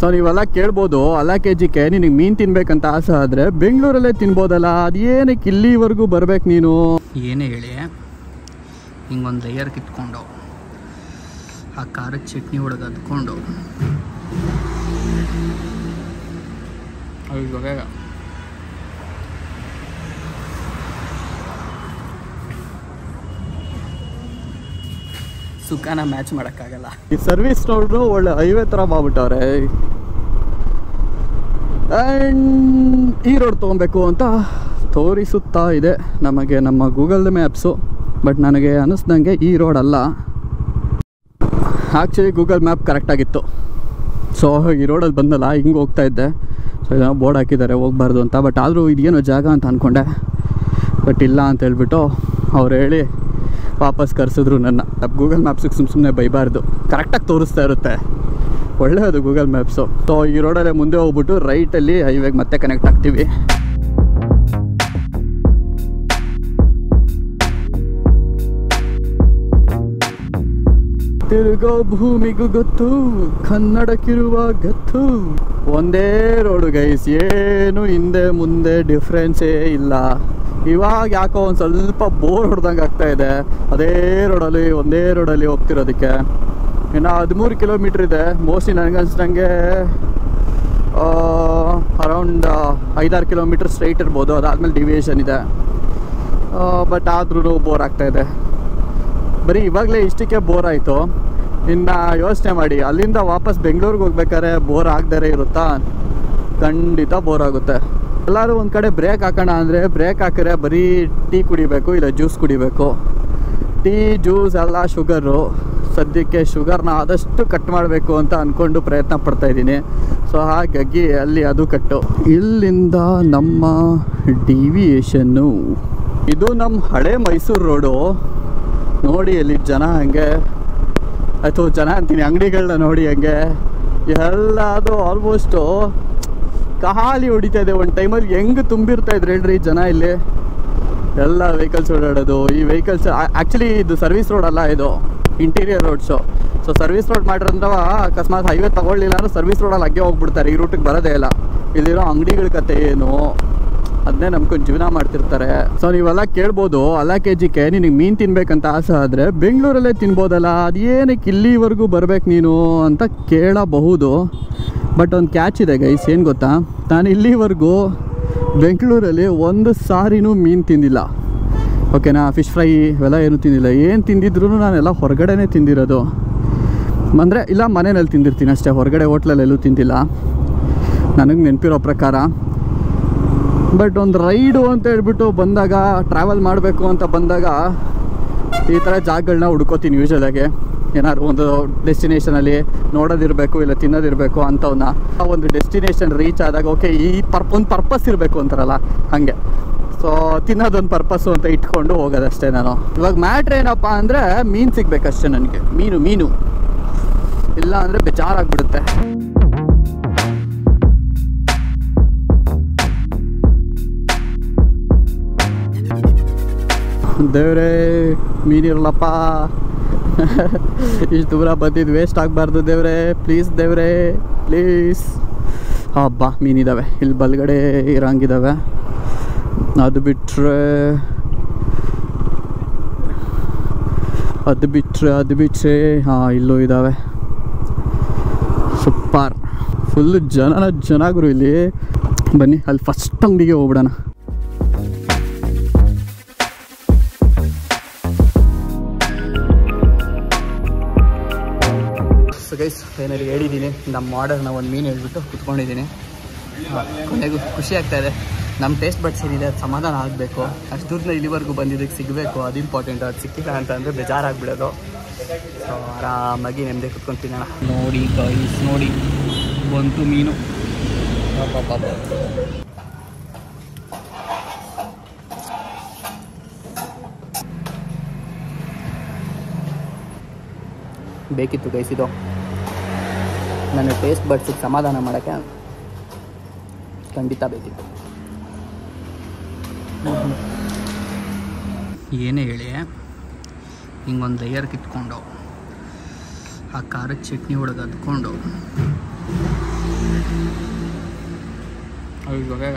So ನೀವೆಲ್ಲ ಕೇಳ್ಬೋದು ಅಲ್ಲ ಕೆ ಜಿಗೆ ನಿನಗೆ ಮೀನು ತಿನ್ಬೇಕಂತ ಆಸೆ ಆದರೆ ಬೆಂಗಳೂರಲ್ಲೇ ತಿನ್ಬೋದಲ್ಲ ಅದೇನಕ್ಕೆ ಇಲ್ಲಿವರೆಗೂ ಬರ್ಬೇಕು ನೀನು ಏನೇ ಹೇಳಿ ಹಿಂಗೊಂದು ಲೇಯರ್ ಕಿತ್ಕೊಂಡು ಆ ಖಾರದ ಚಟ್ನಿ ಒಳಗೆ ಅದ್ಕೊಂಡು ಇವಾಗ ಸುಖನ ಮ್ಯಾಚ್ ಮಾಡೋಕ್ಕಾಗಲ್ಲ ಈ ಸರ್ವಿಸ್ ನೋಡ್ರು ಒಳ್ಳೆ ಹೈವೇ ಥರ ಮಾಡ್ಬಿಟ್ಟವ್ರೆ ಆ್ಯಂಡ್ ಈ ರೋಡ್ ತೊಗೊಬೇಕು ಅಂತ ತೋರಿಸುತ್ತಾ ಇದೆ ನಮಗೆ ನಮ್ಮ ಗೂಗಲ್ ಮ್ಯಾಪ್ಸು ಬಟ್ ನನಗೆ ಅನ್ನಿಸ್ದಂಗೆ ಈ ರೋಡ್ ಅಲ್ಲ ಆ್ಯಕ್ಚುಲಿ ಗೂಗಲ್ ಮ್ಯಾಪ್ ಕರೆಕ್ಟಾಗಿತ್ತು ಸೊ ಈ ರೋಡಲ್ಲಿ ಬಂದಲ್ಲ ಹಿಂಗೆ ಹೋಗ್ತಾ ಇದ್ದೆ ಸೊ ಇದನ್ನು ಬೋರ್ಡ್ ಹಾಕಿದ್ದಾರೆ ಹೋಗ್ಬಾರ್ದು ಅಂತ ಬಟ್ ಆದರೂ ಇದೇನೋ ಜಾಗ ಅಂತ ಅಂದ್ಕೊಂಡೆ ಬಟ್ ಇಲ್ಲ ಅಂತ ಹೇಳ್ಬಿಟ್ಟು ಅವ್ರು ಹೇಳಿ ವಾಪಸ್ ಕರೆಸಿದ್ರು ನನ್ನ ಗೂಗಲ್ ಮ್ಯಾಪ್ಸಿಗೆ ಸುಮ್ಮ ಸುಮ್ಮನೆ ಬೈಬಾರ್ದು ಕರೆಕ್ಟಾಗಿ ತೋರಿಸ್ತಾ ಇರುತ್ತೆ ಒಳ್ಳೆಯದು ಗೂಗಲ್ ಮ್ಯಾಪ್ಸು ಸೊ ಈ ರೋಡಲ್ಲೇ ಮುಂದೆ ಹೋಗ್ಬಿಟ್ಟು ರೈಟಲ್ಲಿ ಹೈವೇಗೆ ಮತ್ತೆ ಕನೆಕ್ಟ್ ಆಗ್ತೀವಿ ತಿರುಗೋ ಭೂಮಿಗೂ ಗೊತ್ತು ಕನ್ನಡಕ್ಕಿರುವ ಗತ್ತು ಒಂದೇ ರೋಡು ಗೈಸ್ ಏನು ಹಿಂದೆ ಮುಂದೆ ಡಿಫ್ರೆನ್ಸೇ ಇಲ್ಲ ಇವಾಗ ಯಾಕೋ ಒಂದು ಸ್ವಲ್ಪ ಬೋರ್ ಹೊಡೆದಂಗೆ ಆಗ್ತಾ ಇದೆ ಅದೇ ರೋಡಲ್ಲಿ ಒಂದೇ ರೋಡಲ್ಲಿ ಹೋಗ್ತಿರೋದಕ್ಕೆ ಇನ್ನು ಹದಿಮೂರು ಕಿಲೋಮೀಟ್ರ್ ಇದೆ ಮೋಸ್ಟ್ಲಿ ನನಗನ್ಸ್ದಂಗೆ ಅರೌಂಡ್ ಐದಾರು ಕಿಲೋಮೀಟ್ರ್ ಸ್ಟ್ರೈಟ್ ಇರ್ಬೋದು ಅದಾದಮೇಲೆ ಡಿವಿಯೇಷನ್ ಇದೆ ಬಟ್ ಆದ್ರೂ ಬೋರ್ ಆಗ್ತಾ ಇದೆ ಬರೀ ಇವಾಗಲೇ ಇಷ್ಟಕ್ಕೆ ಬೋರ್ ಆಯಿತು ಇನ್ನು ಯೋಚನೆ ಮಾಡಿ ಅಲ್ಲಿಂದ ವಾಪಸ್ ಬೆಂಗಳೂರಿಗೆ ಹೋಗ್ಬೇಕಾದ್ರೆ ಬೋರ್ ಆಗದೇ ಇರುತ್ತಾ ಖಂಡಿತ ಬೋರ್ ಆಗುತ್ತೆ ಎಲ್ಲರೂ ಒಂದು ಕಡೆ ಬ್ರೇಕ್ ಹಾಕೋಣ ಅಂದರೆ ಬ್ರೇಕ್ ಹಾಕಿದ್ರೆ ಬರೀ ಟೀ ಕುಡಿಬೇಕು ಇಲ್ಲ ಜ್ಯೂಸ್ ಕುಡಿಬೇಕು ಟೀ ಜ್ಯೂಸ್ ಎಲ್ಲ ಶುಗರು ಸದ್ಯಕ್ಕೆ ಶುಗರ್ನ ಆದಷ್ಟು ಕಟ್ ಮಾಡಬೇಕು ಅಂತ ಅಂದ್ಕೊಂಡು ಪ್ರಯತ್ನ ಪಡ್ತಾ ಇದ್ದೀನಿ ಸೊ ಹಾಗಾಗಿ ಅಲ್ಲಿ ಅದು ಕಟ್ಟು ಇಲ್ಲಿಂದ ನಮ್ಮ ಡಿವಿಯೇಷನ್ನು ಇದು ನಮ್ಮ ಹಳೆ ಮೈಸೂರು ರೋಡು ನೋಡಿ ಅಲ್ಲಿ ಜನ ಹಂಗೆ ಅಥವಾ ಜನ ಅಂತೀನಿ ಅಂಗಡಿಗಳನ್ನ ನೋಡಿ ಹಂಗೆ ಎಲ್ಲ ಅದು ಆಲ್ಮೋಸ್ಟು ಖಾಲಿ ಹೊಡಿತಾ ಇದೆ ಒಂದು ಟೈಮಲ್ಲಿ ಹೆಂಗೆ ತುಂಬಿರ್ತಾ ಇದ್ರು ಹೇಳ್ರಿ ಜನ ಇಲ್ಲಿ ಎಲ್ಲ ವೆಹಿಕಲ್ಸ್ ಓಡಾಡೋದು ಈ ವೆಹಿಕಲ್ಸ್ ಆ್ಯಕ್ಚುಲಿ ಇದು ಸರ್ವಿಸ್ ರೋಡ್ ಅಲ್ಲ ಇದು interior roads so service road ಮಾಡಿರೋದ್ರವ ಅಕಸ್ಮಾತ್ ಹೈವೇ ತಗೊಳ್ಳಿಲ್ಲ ಅಂದ್ರೆ ಸರ್ವಿಸ್ ರೋಡಲ್ಲಿ ಹಂಗೆ ಹೋಗ್ಬಿಡ್ತಾರೆ ಈ ರೂಟಿಗೆ ಬರೋದೇ ಇಲ್ಲ ಇಲ್ಲಿರೋ ಅಂಗಡಿಗಳ ಕತೆ ಏನು ಅದನ್ನೇ ನಂಬ್ಕೊಂಡು ಜೀವನ ಮಾಡ್ತಿರ್ತಾರೆ ಸೊ ನೀವೆಲ್ಲ ಕೇಳ್ಬೋದು ಅಲ್ಲ ಕೆ ಜಿಗೆ ನಿನಗೆ ಮೀನು ತಿನ್ಬೇಕಂತ ಆಸೆ ಆದರೆ ಬೆಂಗಳೂರಲ್ಲೇ ತಿನ್ಬೋದಲ್ಲ ಅದೇನಕ್ಕೆ ಇಲ್ಲಿವರೆಗೂ ಬರ್ಬೇಕು ನೀನು ಅಂತ ಕೇಳಬಹುದು ಬಟ್ ಒಂದು ಕ್ಯಾಚ್ ಇದೆ ಗೈಸ್ ಏನು ಗೊತ್ತಾ ನಾನು ಇಲ್ಲಿವರೆಗೂ ಬೆಂಗಳೂರಲ್ಲಿ ಒಂದು ಸಾರಿನೂ ಮೀನು ತಿಂದಿಲ್ಲ ಓಕೆನಾ ಫಿಶ್ ಫ್ರೈ ಇವೆಲ್ಲ ಏನು ತಿಂದಿಲ್ಲ ಏನು ತಿಂದಿದ್ರು ನಾನೆಲ್ಲ ಹೊರಗಡೆನೇ ತಿಂದಿರೋದು ಅಂದರೆ ಇಲ್ಲ ಮನೆಯಲ್ಲಿ ತಿಂದಿರ್ತೀನಿ ಅಷ್ಟೇ ಹೊರಗಡೆ ಹೋಟ್ಲಲ್ಲಿ ಎಲ್ಲೂ ತಿಂದಿಲ್ಲ ನನಗೆ ನೆನಪಿರೋ ಪ್ರಕಾರ ಬಟ್ ಒಂದು ರೈಡು ಅಂತ ಹೇಳ್ಬಿಟ್ಟು ಬಂದಾಗ ಟ್ರಾವೆಲ್ ಮಾಡಬೇಕು ಅಂತ ಬಂದಾಗ ಈ ಥರ ಜಾಗಗಳನ್ನ ಹುಡ್ಕೋತೀನಿ ಯೂಶಲಾಗಿ ಏನಾದ್ರು ಒಂದು ಡೆಸ್ಟಿನೇಷನಲ್ಲಿ ನೋಡೋದಿರಬೇಕು ಇಲ್ಲ ತಿನ್ನೋದಿರಬೇಕು ಅಂಥವನ್ನ ಆ ಒಂದು ಡೆಸ್ಟಿನೇಷನ್ ರೀಚ್ ಆದಾಗ ಓಕೆ ಈ ಪರ್ಪ್ ಒಂದು ಪರ್ಪಸ್ ಇರಬೇಕು ಅಂತಾರಲ್ಲ ಹಾಗೆ ಸೊ ತಿನ್ನೋದೊಂದು ಪರ್ಪಸ್ಸು ಅಂತ ಇಟ್ಕೊಂಡು ಹೋಗೋದಷ್ಟೇ ನಾನು ಇವಾಗ ಮ್ಯಾಟ್ರ್ ಏನಪ್ಪ ಅಂದರೆ ಮೀನು ಸಿಗ್ಬೇಕಷ್ಟೇ ನನಗೆ ಮೀನು ಮೀನು ಇಲ್ಲ ಅಂದರೆ ಬೇಜಾರಾಗ್ಬಿಡುತ್ತೆ ದೇವ್ರೇ ಮೀನಿರಲಪ್ಪ ಇಷ್ಟು ದೂರ ಬಂದಿದ್ದು ವೇಸ್ಟ್ ಆಗಬಾರ್ದು ದೇವ್ರೆ ಪ್ಲೀಸ್ ದೇವ್ರೇ ಪ್ಲೀಸ್ ಹಬ್ಬ ಮೀನಿದ್ದಾವೆ ಇಲ್ಲಿ ಬಲ್ಗಡೆ ಇರಂಗಿದ್ದಾವೆ ಅದು ಬಿಟ್ಟರೆ ಅದು ಬಿಟ್ಟರೆ ಅದು ಬಿಟ್ಟರೆ ಹಾಂ ಇಲ್ಲೂ ಇದ್ದಾವೆ ಸೂಪರ್ ಫುಲ್ಲು ಜನನ ಜನಾಗರು ಇಲ್ಲಿ ಬನ್ನಿ ಅಲ್ಲಿ ಫಸ್ಟ್ ಅಂಗಡಿಗೆ ಹೋಗ್ಬಿಡೋಣ ಸೊ ಗೈಸ್ ಫೈನಲಿ ಹೇಳಿದ್ದೀನಿ ನಮ್ಮ ಆರ್ಡರ್ನ ಒಂದು ಮೀನು ಹೇಳ್ಬಿಟ್ಟು ಕುತ್ಕೊಂಡಿದ್ದೀನಿ ಕೊನೆಗೂ ಖುಷಿ ಆಗ್ತಾ ಇದೆ ನಮ್ಮ ಟೇಸ್ಟ್ ಬಡ್ಸ್ ಏನಿದೆ ಅದು ಸಮಾಧಾನ ಆಗಬೇಕು ಅಷ್ಟು ದೂರದಿಂದ ಇಲ್ಲಿವರೆಗೂ ಬಂದಿದ್ದಕ್ಕೆ ಸಿಗಬೇಕು ಅದು ಇಂಪಾರ್ಟೆಂಟ್ ಅದು ಸಿಕ್ಕಿಲ್ಲ ಅಂತ ಅಂದರೆ ಬೇಜಾರಾಗ್ಬಿಡೋದು ಸೊ ಆರಾಮಾಗಿ ನೆಮ್ಮದಿ ಕುತ್ಕೊಂಡು ತಿನ್ನೋಣ ನೋಡಿ ಗೈಸ್ ನೋಡಿ ಬಂತು ಮೀನು ಅಬ್ಬಬ್ಬಬ್ಬ. ಬೇಕಿತ್ತು ಗೈಸ್ ಇದು ನನ್ನ ಟೇಸ್ಟ್ ಬಡ್ಸಿಗೆ ಸಮಾಧಾನ ಮಾಡೋಕ್ಕೆ ಖಂಡಿತ ಬೇಕಿತ್ತು ಏನೇ ಹೇಳಿ ಹಿಂಗೊಂದು ಲೇಯರ್ ಕಿತ್ಕೊಂಡು ಆ ಖಾರದ ಚಟ್ನಿ ಒಳಗೆ ಅದ್ಕೊಂಡು ಇವಾಗ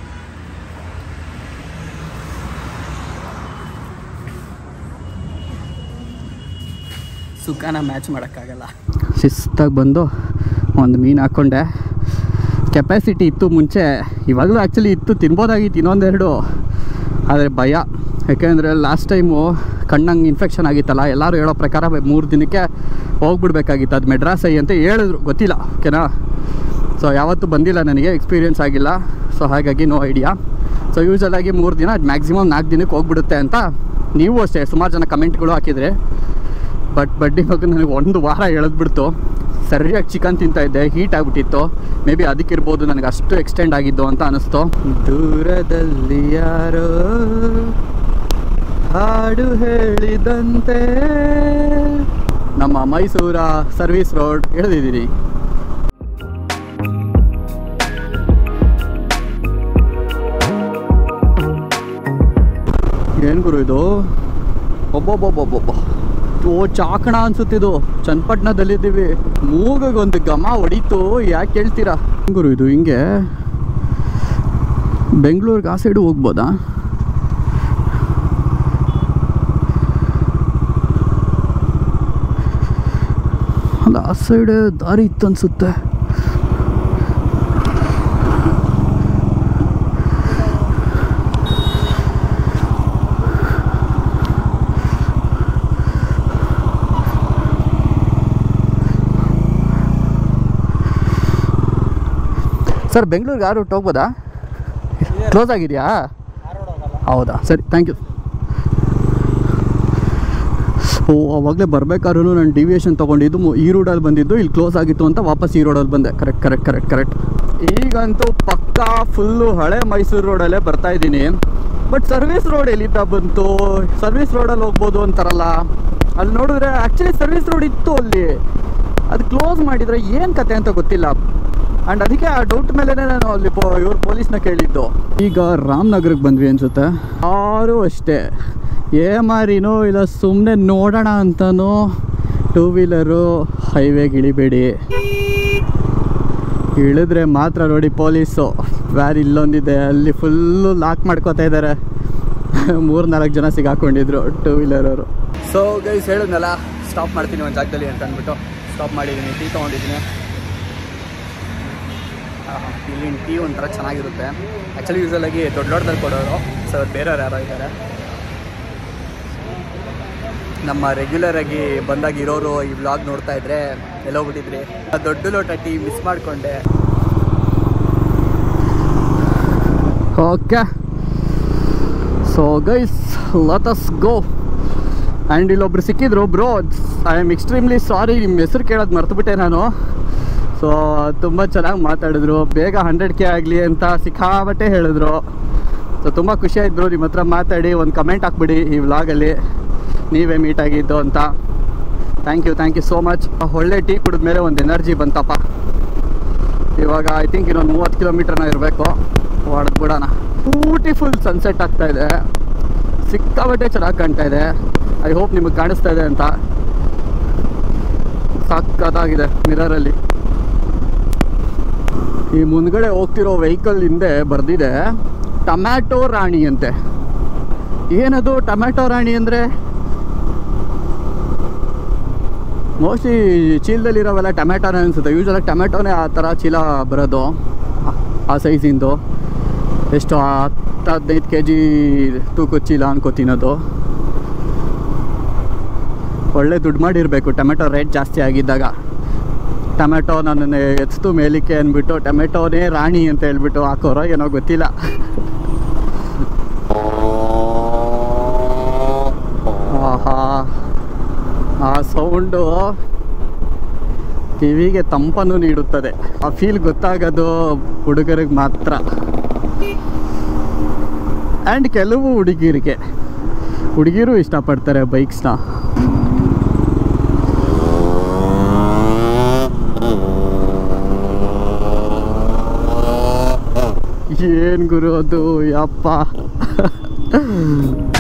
ಸುಖನ ಮ್ಯಾಚ್ ಮಾಡೋಕ್ಕಾಗಲ್ಲ ಶಿಸ್ತಾಗಿ ಬಂದು ಒಂದು ಮೀನು ಹಾಕ್ಕೊಂಡೆ ಕೆಪಾಸಿಟಿ ಇತ್ತು ಮುಂಚೆ ಇವಾಗಲೂ ಆ್ಯಕ್ಚುಲಿ ಇತ್ತು ತಿನ್ಬೋದಾಗಿತ್ತು ಇನ್ನೊಂದೆರಡು ಆದರೆ ಭಯ ಯಾಕೆಂದರೆ ಲಾಸ್ಟ್ ಟೈಮು ಕಣ್ಣಂಗೆ ಇನ್ಫೆಕ್ಷನ್ ಆಗಿತ್ತಲ್ಲ ಎಲ್ಲರೂ ಹೇಳೋ ಪ್ರಕಾರ ಮೂರು ದಿನಕ್ಕೆ ಹೋಗ್ಬಿಡ್ಬೇಕಾಗಿತ್ತು ಅದು ಮೆಡ್ರಾಸ್ ಐ ಅಂತ ಹೇಳಿದ್ರು ಗೊತ್ತಿಲ್ಲ ಓಕೆನಾ ಸೊ ಯಾವತ್ತೂ ಬಂದಿಲ್ಲ ನನಗೆ ಎಕ್ಸ್ಪೀರಿಯೆನ್ಸ್ ಆಗಿಲ್ಲ ಸೊ ಹಾಗಾಗಿ ನೋ ಐಡಿಯಾ ಸೊ ಯೂಶಲಾಗಿ ಮೂರು ದಿನ ಮ್ಯಾಕ್ಸಿಮಮ್ ನಾಲ್ಕು ದಿನಕ್ಕೆ ಹೋಗ್ಬಿಡುತ್ತೆ ಅಂತ ನೀವು ಅಷ್ಟೇ ಸುಮಾರು ಜನ ಕಮೆಂಟ್ಗಳು ಹಾಕಿದರೆ ಬಟ್ ಬಡ್ಡಿ ಮಗ ನನಗೆ ಒಂದು ವಾರ ಎಳೆದ್ಬಿಡ್ತು ಸರಿಯಾಗಿ ಚಿಕನ್ ತಿಂತಾ ಇದ್ದೆ ಹೀಟ್ ಆಗಿಬಿಟ್ಟಿತ್ತು ಮೇ ಬಿ ಅದಕ್ಕಿರ್ಬೋದು ನನಗೆ ಅಷ್ಟು ಎಕ್ಸ್ಟೆಂಡ್ ಆಗಿದ್ದು ಅಂತ ಅನಿಸ್ತು ದೂರದಲ್ಲಿ ಯಾರೋ ಹಾಡು ಹೇಳಿದಂತೆ ನಮ್ಮ ಮೈಸೂರ ಸರ್ವಿಸ್ ರೋಡ್ ಎಳೆದಿದ್ದೀನಿ ಏನು ಗುರು ಇದು ಒಬ್ಬೊಬ್ಬೊಬ್ಬೊಬ್ಬೊಬ್ಬ ಓ ಚಾಕಣ ಅನ್ಸುತ್ತಿದು ಚನ್ನಪಟ್ಟಣದಲ್ಲಿದ್ದೀವಿ ಮೂಗಗೊಂದು ಘಮ ಹೊಡೀತು ಯಾಕೆ ಹೇಳ್ತೀರಾ ಗುರು ಇದು ಹಿಂಗೆ ಬೆಂಗಳೂರಿಗೆ ಆ ಸೈಡು ಹೋಗ್ಬೋದಾ ಅಲ್ಲ ಆ ಸೈಡ್ ದಾರಿ ಇತ್ತು ಅನ್ಸುತ್ತೆ ಸರ್ ಬೆಂಗಳೂರಿಗೆ ಆ ರೂಟ್ ಹೋಗ್ಬೋದಾ ಕ್ಲೋಸ್ ಆಗಿದೆಯಾ ಹೌದಾ ಸರಿ ಥ್ಯಾಂಕ್ ಯು ಓ ಅವಾಗಲೇ ಬರಬೇಕಾದ್ರೂ ನಾನು ಡಿವಿಯೇಷನ್ ತೊಗೊಂಡಿದ್ದು ಮು- ಈ ರೋಡಲ್ಲಿ ಬಂದಿದ್ದು ಇಲ್ಲಿ ಕ್ಲೋಸ್ ಆಗಿತ್ತು ಅಂತ ವಾಪಸ್ ಈ ರೋಡಲ್ಲಿ ಬಂದೆ ಕರೆಕ್ಟ್ ಕರೆಕ್ಟ್ ಕರೆಕ್ಟ್ ಕರೆಕ್ಟ್ ಈಗಂತೂ ಪಕ್ಕಾ ಫುಲ್ಲು ಹಳೆ ಮೈಸೂರು ರೋಡಲ್ಲೇ ಬರ್ತಾ ಇದ್ದೀನಿ ಬಟ್ ಸರ್ವಿಸ್ ರೋಡ್ ಎಲ್ಲಿದ್ದ ಬಂತು ಸರ್ವಿಸ್ ರೋಡಲ್ಲಿ ಹೋಗ್ಬೋದು ಅಂತಾರಲ್ಲ ಅಲ್ಲಿ ನೋಡಿದ್ರೆ ಆ್ಯಕ್ಚುಲಿ ಸರ್ವಿಸ್ ರೋಡ್ ಇತ್ತು ಅಲ್ಲಿ ಅದು ಕ್ಲೋಸ್ ಮಾಡಿದರೆ ಏನು ಕತೆ ಅಂತ ಗೊತ್ತಿಲ್ಲ ಆ್ಯಂಡ್ ಅದಕ್ಕೆ ಆ ಡೌಟ್ ಮೇಲೆ ನಾನು ಅಲ್ಲಿ ಪೋ ಇವ್ರು ಪೊಲೀಸ್ನ ಕೇಳಿದ್ದು ಈಗ ರಾಮನಗರಕ್ಕೆ ಬಂದ್ವಿ ಅನ್ಸುತ್ತೆ ಯಾರು ಅಷ್ಟೇ ಏ ಮಾರಿನೋ ಇಲ್ಲ ಸುಮ್ಮನೆ ನೋಡೋಣ ಅಂತನೋ ಟೂ ವೀಲರು ಹೈವೇಗೆ ಇಳಿಬೇಡಿ ಇಳಿದ್ರೆ ಮಾತ್ರ ನೋಡಿ ಪೊಲೀಸು ವ್ಯಾರ್ ಇಲ್ಲೊಂದಿದೆ ಅಲ್ಲಿ ಫುಲ್ಲು ಲಾಕ್ ಮಾಡ್ಕೋತಾ ಇದ್ದಾರೆ ಮೂರು ನಾಲ್ಕು ಜನ ಸಿಗಾಕೊಂಡಿದ್ರು ಟೂ ವೀಲರವರು ಸೊ ಗೈಸ್ ಹೇಳಿದ್ನಲ್ಲ ಸ್ಟಾಪ್ ಮಾಡ್ತೀನಿ ಒಂದು ಜಾಗದಲ್ಲಿ ಅಂತ ಅಂದ್ಬಿಟ್ಟು ಸ್ಟಾಪ್ ಮಾಡಿದ್ದೀನಿ ಟೀ ತೊಗೊಂಡಿದ್ದೀನಿ ಇಲ್ಲಿನ ಟೀ ಒಂಥರ ಚೆನ್ನಾಗಿರುತ್ತೆ ಆ್ಯಕ್ಚುಲಿ ಯೂಸಲಾಗಿ ದೊಡ್ಡ ದೊಡ್ಡದಲ್ಲಿ ಕೊಡೋರು ಸೊ ಬೇರೆಯವ್ರು ಯಾರೋ ಇದ್ದಾರೆ ನಮ್ಮ ರೆಗ್ಯುಲರ್ ಆಗಿ ಬಂದಾಗ ಇರೋರು ಈ ವ್ಲಾಗ್ ನೋಡ್ತಾ ಇದ್ರೆ ಎಲ್ಲೋಗ್ಬಿಟ್ಟಿದ್ರಿ ಆ ದೊಡ್ಡ ಲೋಟ ಟೀ ಮಿಸ್ ಮಾಡಿಕೊಂಡೆ okay so guys let's go and ಇಲ್ಲೊಬ್ರು ಸಿಕ್ಕಿದ್ರು bro I am extremely sorry ನಿಮ್ಮ ಹೆಸರು ಕೇಳೋದು ಮರ್ತುಬಿಟ್ಟೆ ನಾನು ಸೊ ತುಂಬ ಚೆನ್ನಾಗಿ ಮಾತಾಡಿದ್ರು ಬೇಗ ಹಂಡ್ರೆಡ್ ಕೆ ಆಗಲಿ ಅಂತ ಸಿಕ್ಕಾಬಟ್ಟೆ ಹೇಳಿದ್ರು ಸೊ ತುಂಬ ಖುಷಿ ಆಯ್ತು ಬ್ರೋ ನಿಮ್ಮ ಹತ್ರ ಮಾತಾಡಿ ಒಂದು ಕಮೆಂಟ್ ಹಾಕ್ಬಿಡಿ ಈ ವ್ಲಾಗಲ್ಲಿ ನೀವೇ ಮೀಟ್ ಆಗಿದ್ದು ಅಂತ thank you thank you so much ಒಳ್ಳೆ ಟೀ ಕುಡಿದ್ಮೇಲೆ ಒಂದು ಎನರ್ಜಿ ಬಂತಪ್ಪ ಇವಾಗ ಐ ಥಿಂಕ್ ಇನ್ನೊಂದು ಮೂವತ್ತು ಕಿಲೋಮೀಟರ್ನ ಇರಬೇಕು ಹೊಡೆದು ಬಿಡೋಣ ಬ್ಯೂಟಿಫುಲ್ ಸನ್ಸೆಟ್ ಆಗ್ತಾ ಇದೆ ಸಿಕ್ಕಾಬಟ್ಟೆ ಚೆನ್ನಾಗಿ ಕಾಣ್ತಾ ಇದೆ ಐ ಹೋಪ್ ನಿಮಗೆ ಕಾಣಿಸ್ತಾ ಇದೆ ಅಂತ ಸಕ್ಕತ್ತಾಗಿದೆ ಮಿರರಲ್ಲಿ ಈ ಮುಂದ್ಗಡೆ ಹೋಗ್ತಿರೋ ವೆಹಿಕಲ್ ಹಿಂದೆ ಬರ್ದಿದೆ ಟಮ್ಯಾಟೊ ರಾಣಿ ಅಂತೆ ಏನದು ಟೊಮ್ಯಾಟೊ ರಾಣಿ ಅಂದರೆ ಮೋಸ್ಟ್ಲಿ ಚೀಲದಲ್ಲಿರೋವೆಲ್ಲ ಟೊಮ್ಯಾಟೋನೇ ಅನಿಸುತ್ತೆ ಯೂಶಲಾಗಿ ಟೊಮ್ಯಾಟೋನೇ ಆ ಥರ ಚೀಲ ಬರೋದು ಆ- ಆ ಸೈಜಿಂದು ಎಷ್ಟು ಹತ್ತು ಹದಿನೈದು ಕೆ ಜಿ ತೂಕದ ಚೀಲ ಅನ್ಕೋತೀನದು ಒಳ್ಳೆ ದುಡ್ಡು ಮಾಡಿರಬೇಕು ಟೊಮೆಟೊ ರೇಟ್ ಜಾಸ್ತಿ ಆಗಿದ್ದಾಗ ಟೊಮೆಟೊ ನನ್ನನ್ನು ಎತ್ತು ಮೇಲಿಕ್ಕೆ ಅಂದ್ಬಿಟ್ಟು ಟೊಮೆಟೊನೇ ರಾಣಿ ಅಂತ ಹೇಳ್ಬಿಟ್ಟು ಹಾಕೋರೋ ಏನೋ ಗೊತ್ತಿಲ್ಲ ಆಹಾ ಆ ಸೌಂಡು ಕಿವಿಗೆ ತಂಪನ್ನು ನೀಡುತ್ತದೆ ಆ ಫೀಲ್ ಗೊತ್ತಾಗೋದು ಹುಡುಗರಿಗೆ ಮಾತ್ರ ಆ್ಯಂಡ್ ಕೆಲವು ಹುಡುಗಿರಿಗೆ ಹುಡುಗಿರು ಇಷ್ಟಪಡ್ತಾರೆ ಬೈಕ್ಸ್ನ ಏನು ಗುರು ಅದು ಯಪ್ಪ